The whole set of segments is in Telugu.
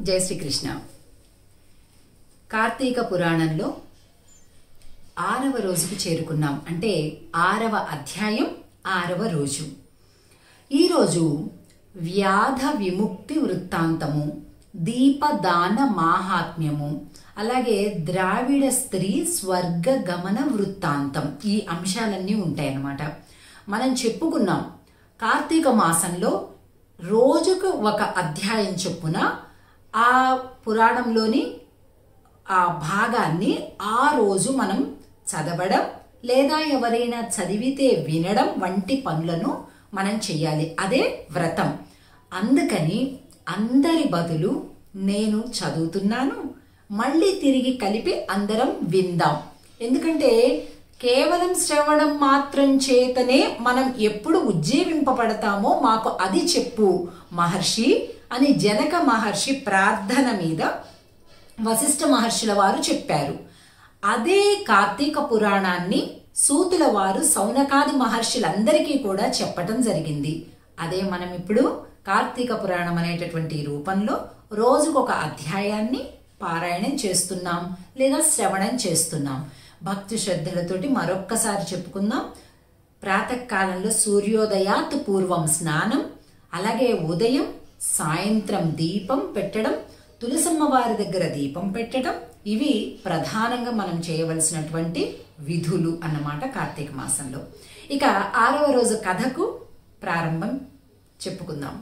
జై శ్రీకృష్ణ కార్తీక పురాణంలో ఆరవ రోజుకు చేరుకున్నాం అంటే ఆరవ అధ్యాయం ఆరవ రోజు ఈరోజు వ్యాధ విముక్తి వృత్తాంతము దీపదాన మాహాత్మ్యము అలాగే ద్రావిడ స్త్రీ స్వర్గ గమన వృత్తాంతం ఈ అంశాలన్నీ ఉంటాయన్నమాట మనం చెప్పుకున్నాం కార్తీక మాసంలో రోజుకు ఒక అధ్యాయం చొప్పున ఆ పురాణంలోని ఆ భాగాన్ని ఆ రోజు మనం చదవడం లేదా ఎవరైనా చదివితే వినడం వంటి పనులను మనం చెయ్యాలి అదే వ్రతం అందుకని అందరి బదులు నేను చదువుతున్నాను మళ్ళీ తిరిగి కలిపి అందరం విందాం ఎందుకంటే కేవలం శ్రవణం మాత్రం చేతనే మనం ఎప్పుడు ఉజ్జీవింపబడతామో మాకు అది చెప్పు మహర్షి అని జనక మహర్షి ప్రార్థన మీద వశిష్ఠ మహర్షుల వారు చెప్పారు అదే కార్తీక పురాణాన్ని సూతుల వారు సౌనకాది మహర్షులందరికీ కూడా చెప్పటం జరిగింది అదే మనం ఇప్పుడు కార్తీక పురాణం అనేటటువంటి రూపంలో రోజుకొక అధ్యాయాన్ని పారాయణం చేస్తున్నాం లేదా శ్రవణం చేస్తున్నాం భక్తి శ్రద్ధలతోటి మరొక్కసారి చెప్పుకుందాం ప్రాతకాలంలో సూర్యోదయాత్ పూర్వం స్నానం అలాగే ఉదయం సాయంత్రం దీపం పెట్టడం తులసమ్మ వారి దగ్గర దీపం పెట్టడం ఇవి ప్రధానంగా మనం చేయవలసినటువంటి విధులు అన్నమాట కార్తీక మాసంలో ఇక ఆరవ రోజు కథకు ప్రారంభం చెప్పుకుందాం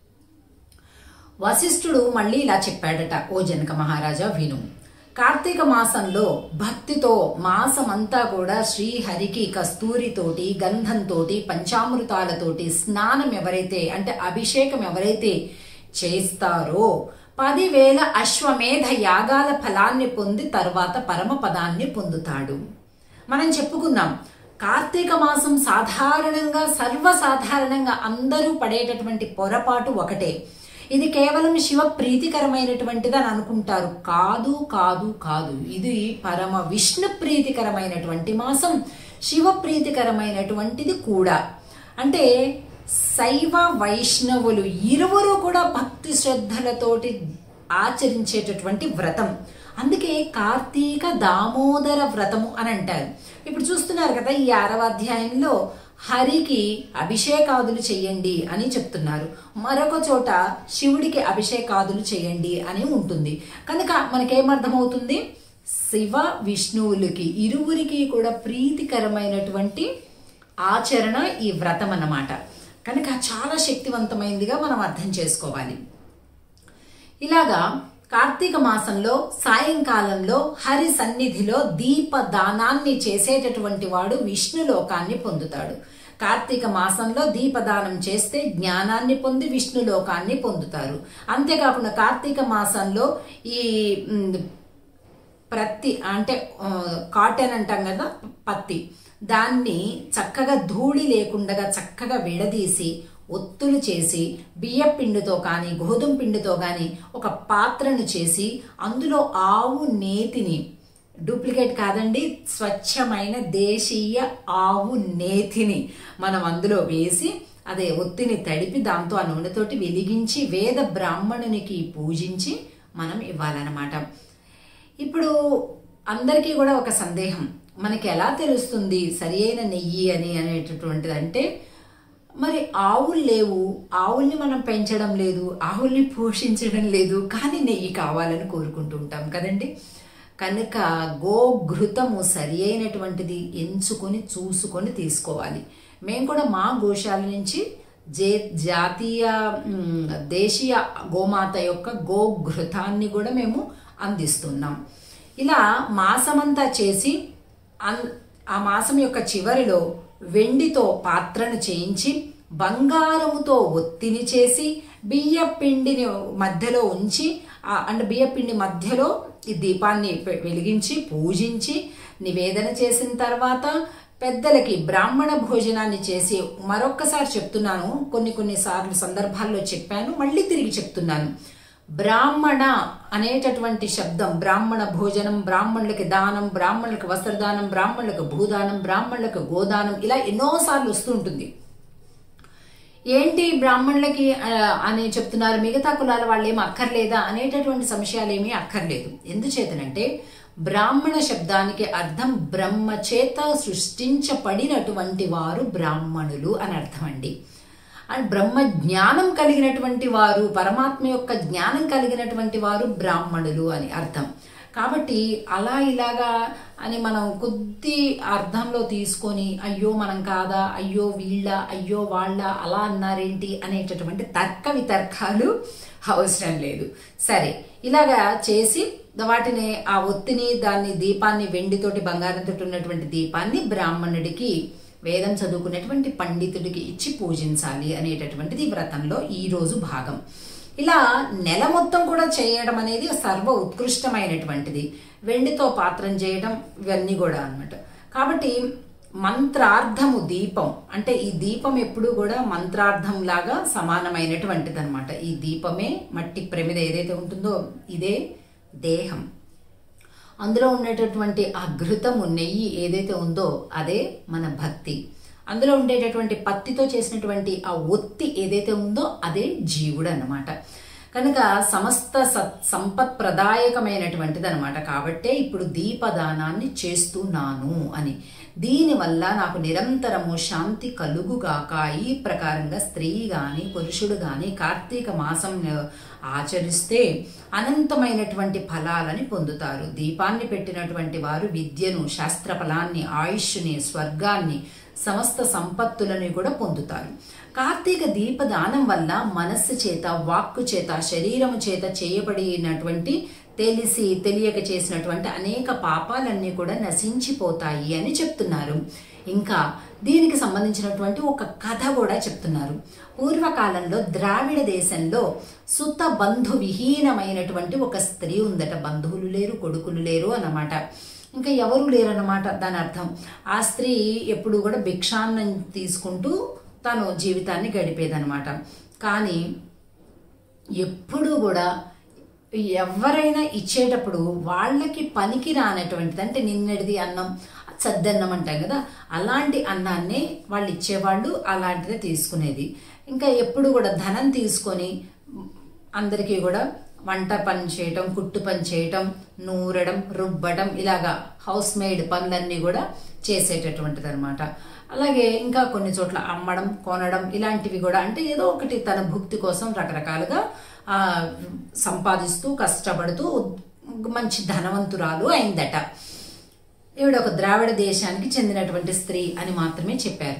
వశిష్ఠుడు మళ్ళీ ఇలా చెప్పాడట ఓ జనక మహారాజా విను కార్తీక మాసంలో భక్తితో మాసమంతా కూడా శ్రీహరికి కస్తూరితోటి గంధంతోటి పంచామృతాలతోటి స్నానం ఎవరైతే అంటే అభిషేకం ఎవరైతే చేస్తారో పదివేల అశ్వమేధ యాగాల ఫలాన్ని పొంది తర్వాత పరమపదాన్ని పొందుతాడు మనం చెప్పుకున్నాం కార్తీక మాసం సాధారణంగా సర్వసాధారణంగా అందరూ పడేటటువంటి పొరపాటు ఒకటే ఇది కేవలం శివ ప్రీతికరమైనటువంటిది అని అనుకుంటారు కాదు కాదు కాదు ఇది పరమ విష్ణు ప్రీతికరమైనటువంటి మాసం శివ ప్రీతికరమైనటువంటిది కూడా అంటే శైవ వైష్ణవులు ఇరువురు కూడా భక్తి శ్రద్ధలతోటి ఆచరించేటటువంటి వ్రతం అందుకే కార్తీక దామోదర వ్రతము అని అంటారు ఇప్పుడు చూస్తున్నారు కదా ఈ ఆరవ అధ్యాయంలో హరికి అభిషేకాదులు చెయ్యండి అని చెప్తున్నారు మరొక చోట శివుడికి అభిషేకాదులు చేయండి అని ఉంటుంది కనుక మనకేమర్థమవుతుంది శివ విష్ణువులకి ఇరువురికి కూడా ప్రీతికరమైనటువంటి ఆచరణ ఈ వ్రతం అన్నమాట కనుక చాలా శక్తివంతమైందిగా మనం అర్థం చేసుకోవాలి ఇలాగా కార్తీక మాసంలో సాయంకాలంలో హరి సన్నిధిలో దీప దానాన్ని చేసేటటువంటి వాడు విష్ణు లోకాన్ని పొందుతాడు కార్తీక మాసంలో దీపదానం చేస్తే జ్ఞానాన్ని పొంది విష్ణు లోకాన్ని పొందుతారు అంతేకాకుండా కార్తీక మాసంలో ఈ ప్రత్తి అంటే కాటన్ అంటాం కదా పత్తి దాన్ని చక్కగా ధూళి లేకుండా చక్కగా విడదీసి ఒత్తులు చేసి బియ్య పిండితో కానీ గోధుమ పిండితో కానీ ఒక పాత్రను చేసి అందులో ఆవు నేతిని డూప్లికేట్ కాదండి స్వచ్ఛమైన దేశీయ ఆవు నేతిని మనం అందులో వేసి అదే ఒత్తిని తడిపి దాంతో ఆ నూనెతోటి వెలిగించి వేద బ్రాహ్మణునికి పూజించి మనం ఇవ్వాలన్నమాట ఇప్పుడు అందరికీ కూడా ఒక సందేహం మనకి ఎలా తెలుస్తుంది సరి అయిన నెయ్యి అని అనేటటువంటిది అంటే మరి ఆవులు లేవు ఆవుల్ని మనం పెంచడం లేదు ఆవుల్ని పోషించడం లేదు కానీ నెయ్యి కావాలని కోరుకుంటూ ఉంటాం కదండి కనుక గోఘృతము సరి అయినటువంటిది ఎంచుకొని చూసుకొని తీసుకోవాలి మేము కూడా మా గోశాల నుంచి జే జాతీయ దేశీయ గోమాత యొక్క గోఘృతాన్ని కూడా మేము అందిస్తున్నాం ఇలా మాసమంతా చేసి ఆ మాసం యొక్క చివరిలో వెండితో పాత్రను చేయించి బంగారముతో ఒత్తిని చేసి బియ్య పిండిని మధ్యలో ఉంచి అంటే బియ్య పిండి మధ్యలో ఈ దీపాన్ని వెలిగించి పూజించి నివేదన చేసిన తర్వాత పెద్దలకి బ్రాహ్మణ భోజనాన్ని చేసి మరొక్కసారి చెప్తున్నాను కొన్ని కొన్ని సార్లు సందర్భాల్లో చెప్పాను మళ్ళీ తిరిగి చెప్తున్నాను బ్రాహ్మణ అనేటటువంటి శబ్దం బ్రాహ్మణ భోజనం బ్రాహ్మణులకి దానం బ్రాహ్మణులకు వస్త్రదానం బ్రాహ్మణులకు భూదానం బ్రాహ్మణులకు గోదానం ఇలా ఎన్నోసార్లు వస్తుంటుంది ఏంటి బ్రాహ్మణులకి ఆ, అని చెప్తున్నారు మిగతా కులాల వాళ్ళు ఏం అక్కర్లేదా అనేటటువంటి సంశయాలు ఏమీ అక్కర్లేదు ఎందుచేతనంటే బ్రాహ్మణ శబ్దానికి అర్థం బ్రహ్మ చేత సృష్టించబడినటువంటి వారు బ్రాహ్మణులు అని అర్థం అండి అండ్ బ్రహ్మ జ్ఞానం కలిగినటువంటి వారు పరమాత్మ యొక్క జ్ఞానం కలిగినటువంటి వారు బ్రాహ్మణులు అని అర్థం కాబట్టి అలా ఇలాగా అని మనం కొద్ది అర్థంలో తీసుకొని అయ్యో మనం కాదా అయ్యో వీళ్ళ అయ్యో వాళ్ళ అలా అన్నారేంటి అనేటటువంటి తర్క వితర్కాలు అవసరం లేదు సరే ఇలాగా చేసి వాటిని ఆ ఒత్తిని దాన్ని దీపాన్ని వెండితోటి బంగారంతో ఉన్నటువంటి దీపాన్ని బ్రాహ్మణుడికి వేదం చదువుకునేటువంటి పండితుడికి ఇచ్చి పూజించాలి అనేటటువంటిది ఈ వ్రతంలో ఈ రోజు భాగం ఇలా నెల మొత్తం కూడా చేయడం అనేది సర్వ ఉత్కృష్టమైనటువంటిది వెండితో పాత్రం చేయడం ఇవన్నీ కూడా అన్నమాట కాబట్టి మంత్రార్థము దీపం అంటే ఈ దీపం ఎప్పుడు కూడా మంత్రార్థం లాగా సమానమైనటువంటిది అనమాట ఈ దీపమే మట్టి ప్రమిద ఏదైతే ఉంటుందో ఇదే దేహం అందులో ఉండేటటువంటి ఆ ఘృతము నెయ్యి ఏదైతే ఉందో అదే మన భక్తి అందులో ఉండేటటువంటి పత్తితో చేసినటువంటి ఆ ఒత్తి ఏదైతే ఉందో అదే జీవుడు అన్నమాట కనుక సమస్త సత్ సంపత్ ప్రదాయకమైనటువంటిది అనమాట కాబట్టే ఇప్పుడు దీపదానాన్ని చేస్తున్నాను అని దీనివల్ల నాకు నిరంతరము శాంతి కలుగుగాక ఈ ప్రకారంగా స్త్రీ గాని పురుషుడు గాని కార్తీక మాసం ఆచరిస్తే అనంతమైనటువంటి ఫలాలని పొందుతారు దీపాన్ని పెట్టినటువంటి వారు విద్యను శాస్త్ర ఫలాన్ని ఆయుష్ని స్వర్గాన్ని సమస్త సంపత్తులని కూడా పొందుతారు కార్తీక దీపదానం వల్ల మనస్సు చేత వాక్కు చేత శరీరము చేత చేయబడినటువంటి తెలిసి తెలియక చేసినటువంటి అనేక పాపాలన్నీ కూడా నశించిపోతాయి అని చెప్తున్నారు ఇంకా దీనికి సంబంధించినటువంటి ఒక కథ కూడా చెప్తున్నారు పూర్వకాలంలో ద్రావిడ దేశంలో సుత బంధు విహీనమైనటువంటి ఒక స్త్రీ ఉందట బంధువులు లేరు కొడుకులు లేరు అన్నమాట ఇంకా ఎవరు లేరన్నమాట దాని అర్థం ఆ స్త్రీ ఎప్పుడు కూడా భిక్షాన్నం తీసుకుంటూ తను జీవితాన్ని గడిపేదనమాట కానీ ఎప్పుడూ కూడా ఎవరైనా ఇచ్చేటప్పుడు వాళ్ళకి పనికి రానటువంటిది అంటే నిన్నటిది అన్నం సద్దన్నం అంటాం కదా అలాంటి అన్నాన్ని వాళ్ళు ఇచ్చేవాళ్ళు అలాంటిదే తీసుకునేది ఇంకా ఎప్పుడు కూడా ధనం తీసుకొని అందరికీ కూడా వంట పని చేయటం కుట్టు పని చేయటం నూరడం రుబ్బడం ఇలాగా హౌస్ మేడ్ పనులన్నీ కూడా చేసేటటువంటిది అనమాట అలాగే ఇంకా కొన్ని చోట్ల అమ్మడం కొనడం ఇలాంటివి కూడా అంటే ఏదో ఒకటి తన భుక్తి కోసం రకరకాలుగా ఆ, సంపాదిస్తూ కష్టపడుతూ మంచి ధనవంతురాలు అయిందట ఈవిడ ఒక ద్రావిడ దేశానికి చెందినటువంటి స్త్రీ అని మాత్రమే చెప్పారు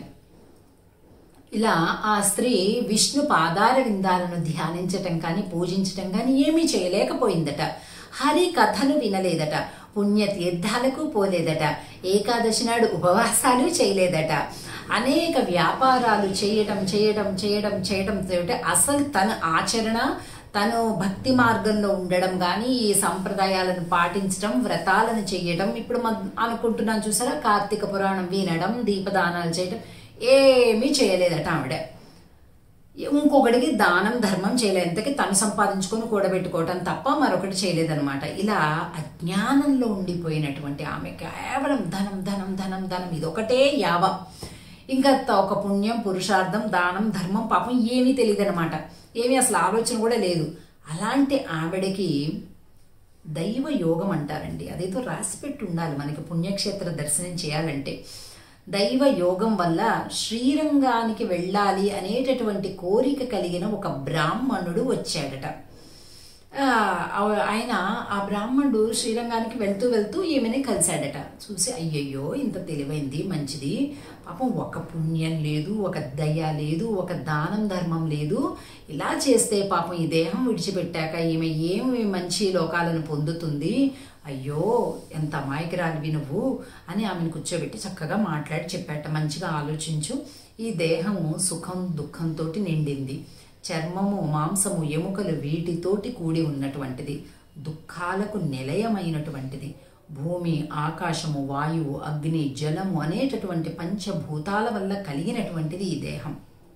ఇలా ఆ స్త్రీ విష్ణు పాదార విందాలను ధ్యానించటం కానీ పూజించటం కానీ ఏమీ చేయలేకపోయిందట హరి కథలు వినలేదట పుణ్య తీర్థాలకు పోలేదట ఏకాదశి నాడు ఉపవాసాలు చేయలేదట అనేక వ్యాపారాలు చేయటం చేయడం చేయడం చేయడం తోటి అసలు తన ఆచరణ తను భక్తి మార్గంలో ఉండడం కానీ ఈ సంప్రదాయాలను పాటించడం వ్రతాలను చేయడం ఇప్పుడు మనం అనుకుంటున్నాం చూసారా కార్తీక పురాణం వినడం దీపదానాలు చేయడం ఏమీ చేయలేదట ఆవిడ ఇంకొకటికి దానం ధర్మం చేయలేదు ఎంతకి తను సంపాదించుకొని కూడబెట్టుకోవటం తప్ప మరొకటి చేయలేదన్నమాట ఇలా అజ్ఞానంలో ఉండిపోయినటువంటి ఆమె కేవలం ధనం ధనం ధనం ధనం ఇదొకటే యావ ఇంకా త- ఒక పుణ్యం పురుషార్థం దానం ధర్మం పాపం ఏమీ తెలియదు అనమాట ఏమీ అసలు ఆలోచన కూడా లేదు అలాంటి ఆవిడకి దైవ యోగం అంటారండి అదేదో రాసిపెట్టి ఉండాలి మనకి పుణ్యక్షేత్ర దర్శనం చేయాలంటే దైవ యోగం వల్ల శ్రీరంగానికి వెళ్ళాలి అనేటటువంటి కోరిక కలిగిన ఒక బ్రాహ్మణుడు వచ్చాడట ఆ, ఆ- ఆయన ఆ బ్రాహ్మణుడు శ్రీరంగానికి వెళ్తూ వెళ్తూ ఈమెని కలిశాడట చూసి అయ్యయ్యో ఇంత తెలివైంది మంచిది పాపం ఒక పుణ్యం లేదు ఒక దయ లేదు ఒక దానం ధర్మం లేదు ఇలా చేస్తే పాపం ఈ దేహం విడిచిపెట్టాక ఈమె ఏమి మంచి లోకాలను పొందుతుంది అయ్యో ఎంత అమాయకురాలివి నువ్వు అని ఆమెను కూర్చోబెట్టి చక్కగా మాట్లాడి చెప్పాట మంచిగా ఆలోచించు ఈ దేహము సుఖం దుఃఖంతో నిండింది చర్మము మాంసము ఎముకలు వీటితోటి కూడి ఉన్నటువంటిది దుఃఖాలకు నిలయమైనటువంటిది భూమి ఆకాశము వాయువు అగ్ని జలము అనేటటువంటి పంచభూతాల వల్ల కలిగినటువంటిది ఈ దేహం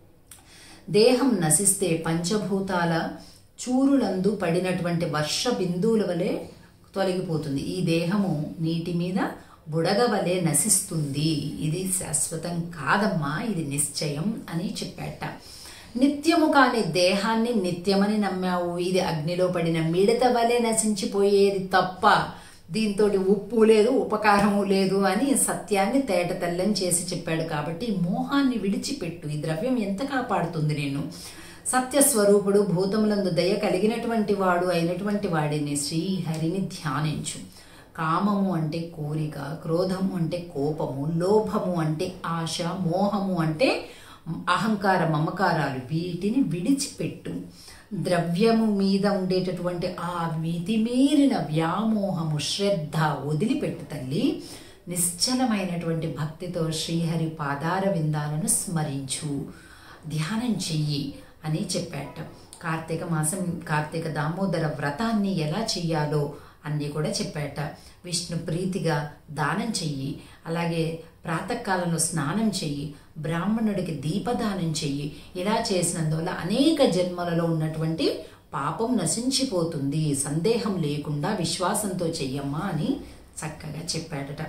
దేహం నశిస్తే పంచభూతాల చూరులందు పడినటువంటి వర్ష బిందువుల వలె తొలగిపోతుంది ఈ దేహము నీటి మీద బుడగ వలె నశిస్తుంది ఇది శాశ్వతం కాదమ్మా ఇది నిశ్చయం అని చెప్పాట నిత్యము కాని దేహాన్ని నిత్యమని నమ్మావు ఇది అగ్నిలో పడిన మిడత వలె నశించిపోయేది తప్ప దీంతో ఉప్పు లేదు ఉపకారము లేదు అని సత్యాన్ని తేట తెల్లని చేసి చెప్పాడు కాబట్టి ఈ మోహాన్ని విడిచిపెట్టు ఈ ద్రవ్యం ఎంత కాపాడుతుంది నేను సత్యస్వరూపుడు భూతములందు దయ కలిగినటువంటి వాడు అయినటువంటి వాడిని శ్రీహరిని ధ్యానించు కామము అంటే కోరిక క్రోధము అంటే కోపము లోభము అంటే ఆశ మోహము అంటే అహంకార మమకారాలు వీటిని విడిచిపెట్టు ద్రవ్యము మీద ఉండేటటువంటి ఆ మితిమీరిన వ్యామోహము శ్రద్ధ వదిలిపెట్టు తల్లి నిశ్చలమైనటువంటి భక్తితో శ్రీహరి పాదార విందాలను స్మరించు ధ్యానం చెయ్యి అని చెప్పాట కార్తీక మాసం కార్తీక దామోదర వ్రతాన్ని ఎలా చెయ్యాలో అన్నీ కూడా చెప్పాట విష్ణు ప్రీతిగా దానం చెయ్యి అలాగే ప్రాతకాలంలో స్నానం చెయ్యి బ్రాహ్మణుడికి దీపదానం చెయ్యి ఇలా చేసినందువల్ల అనేక జన్మలలో ఉన్నటువంటి పాపం నశించిపోతుంది సందేహం లేకుండా విశ్వాసంతో చెయ్యమ్మా అని చక్కగా చెప్పాడట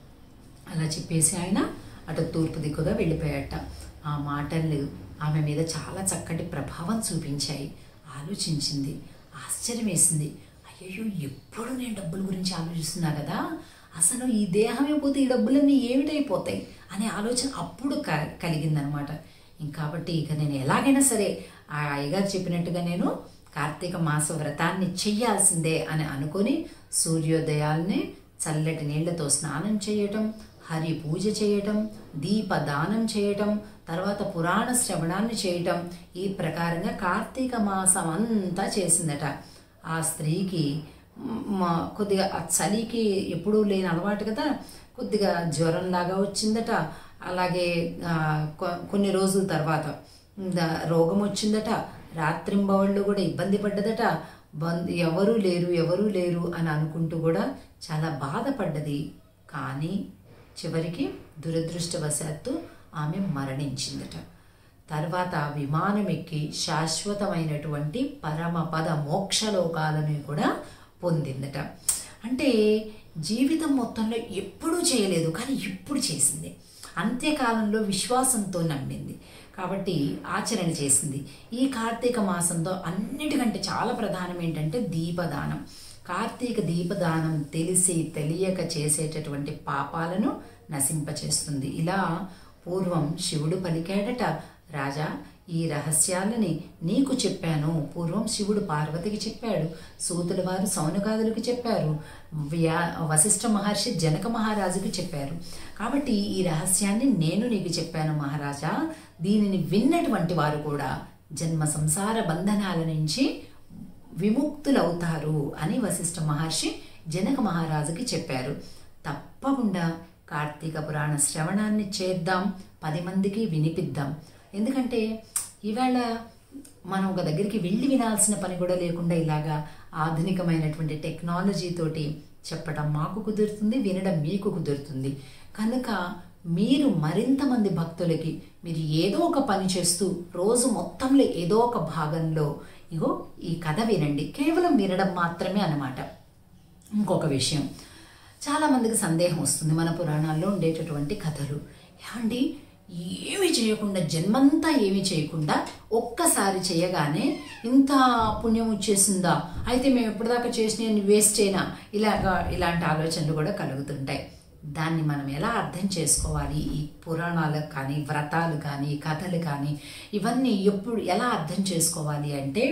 అలా చెప్పేసి ఆయన అటు తూర్పు దిక్కుగా వెళ్ళిపోయాట ఆ మాటలు ఆమె మీద చాలా చక్కటి ప్రభావం చూపించాయి ఆలోచించింది ఆశ్చర్యం వేసింది అయ్యో ఎప్పుడు నేను డబ్బుల గురించి ఆలోచిస్తున్నా కదా అసలు ఈ దేహమే పోతే ఈ డబ్బులన్నీ ఏమిటైపోతాయి అనే ఆలోచన అప్పుడు క కలిగిందనమాట ఇంకాబట్టి ఇక నేను ఎలాగైనా సరే ఆ అయ్యగారు చెప్పినట్టుగా నేను కార్తీక మాస వ్రతాన్ని చెయ్యాల్సిందే అని అనుకొని సూర్యోదయాల్ని చల్లటి నీళ్లతో స్నానం చేయటం హరి పూజ చేయటం దీపదానం చేయటం తర్వాత పురాణ శ్రవణాన్ని చేయటం ఈ ప్రకారంగా కార్తీక మాసం అంతా చేసిందట ఆ స్త్రీకి మ- కొద్దిగా ఆ చలికి ఎప్పుడూ లేని అలవాటు కదా కొద్దిగా జ్వరంలాగా వచ్చిందట అలాగే ఆ, కొ- కొన్ని రోజుల తర్వాత ద- రోగం వచ్చిందట రాత్రింబవళ్ళు కూడా ఇబ్బంది పడ్డదట బంధు ఎవరూ లేరు ఎవరూ లేరు అని అనుకుంటూ కూడా చాలా బాధపడ్డది కానీ చివరికి దురదృష్టవశాత్తు ఆమె మరణించిందట తర్వాత విమానం ఎక్కి శాశ్వతమైనటువంటి పరమపద మోక్షలోకాలను కూడా పొందిందట అంటే జీవితం మొత్తంలో ఎప్పుడూ చేయలేదు కానీ ఇప్పుడు చేసింది అంత్యకాలంలో విశ్వాసంతో నమ్మింది కాబట్టి ఆచరణ చేసింది ఈ కార్తీక మాసంలో అన్నిటికంటే చాలా ప్రధానం ఏంటంటే దీపదానం కార్తీక దీపదానం తెలిసి తెలియక చేసేటటువంటి పాపాలను నశింపచేస్తుంది ఇలా పూర్వం శివుడు పలికాడట రాజా ఈ రహస్యాలని నీకు చెప్పాను పూర్వం శివుడు పార్వతికి చెప్పాడు సూతుల వారు సౌనకాదులకు చెప్పారు వ్యా వశిష్ఠ మహర్షి జనక మహారాజుకి చెప్పారు కాబట్టి ఈ రహస్యాన్ని నేను నీకు చెప్పాను మహారాజా దీనిని విన్నటువంటి వారు కూడా జన్మ సంసార బంధనాల నుంచి విముక్తులవుతారు అని వశిష్ఠ మహర్షి జనక మహారాజుకి చెప్పారు తప్పకుండా కార్తీక పురాణ శ్రవణాన్ని చేద్దాం పది మందికి వినిపిద్దాం ఎందుకంటే ఇవాళ మనం ఒక దగ్గరికి వెళ్ళి వినాల్సిన పని కూడా లేకుండా ఇలాగా ఆధునికమైనటువంటి టెక్నాలజీ తోటి చెప్పడం మాకు కుదురుతుంది వినడం మీకు కుదురుతుంది కనుక మీరు మరింత మంది భక్తులకి మీరు ఏదో ఒక పని చేస్తూ రోజు మొత్తంలో ఏదో ఒక భాగంలో ఇగో ఈ కథ వినండి కేవలం వినడం మాత్రమే అన్నమాట ఇంకొక విషయం చాలా మందికి సందేహం వస్తుంది మన పురాణాల్లో ఉండేటటువంటి కథలు ఏమండి ఏమి చేయకుండా జన్మంతా ఏమి చేయకుండా ఒక్కసారి చేయగానే ఇంత పుణ్యం వచ్చేసిందా అయితే మేము ఎప్పటిదాకా చేసిన వేస్ట్ అయినా ఇలాగా ఇలాంటి ఆలోచనలు కూడా కలుగుతుంటాయి దాన్ని మనం ఎలా అర్థం చేసుకోవాలి ఈ పురాణాలకు కానీ వ్రతాలు కానీ కథలు కానీ ఇవన్నీ ఎప్పుడు ఎలా అర్థం చేసుకోవాలి అంటే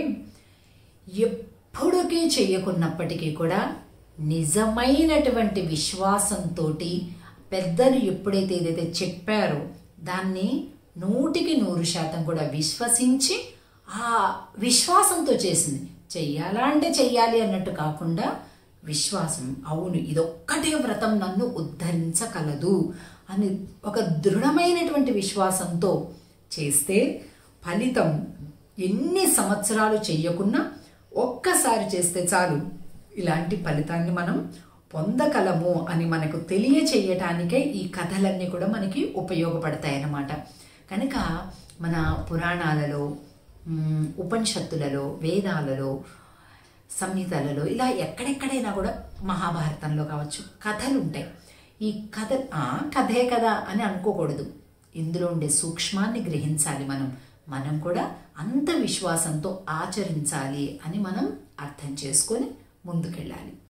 ఎప్పుడుకే చేయకున్నప్పటికీ కూడా నిజమైనటువంటి విశ్వాసంతో పెద్దలు ఎప్పుడైతే ఏదైతే చెప్పారో దాన్ని నూటికి నూరు శాతం కూడా విశ్వసించి ఆ విశ్వాసంతో చేసింది చెయ్యాలా అంటే చెయ్యాలి అన్నట్టు కాకుండా విశ్వాసం అవును ఇదొక్కటే వ్రతం నన్ను ఉద్ధరించగలదు అని ఒక దృఢమైనటువంటి విశ్వాసంతో చేస్తే ఫలితం ఎన్ని సంవత్సరాలు చెయ్యకున్నా ఒక్కసారి చేస్తే చాలు ఇలాంటి ఫలితాన్ని మనం పొందగలము అని మనకు తెలియచేయటానికే ఈ కథలన్నీ కూడా మనకి ఉపయోగపడతాయి అన్నమాట కనుక మన పురాణాలలో మ్, ఉపనిషత్తులలో వేదాలలో సంహితలలో ఇలా ఎక్కడెక్కడైనా కూడా మహాభారతంలో కావచ్చు కథలు ఉంటాయి ఈ కథ ఆ కథే కదా అని అనుకోకూడదు ఇందులో ఉండే సూక్ష్మాన్ని గ్రహించాలి మనం మనం కూడా అంత విశ్వాసంతో ఆచరించాలి అని మనం అర్థం చేసుకొని ముందుకెళ్ళాలి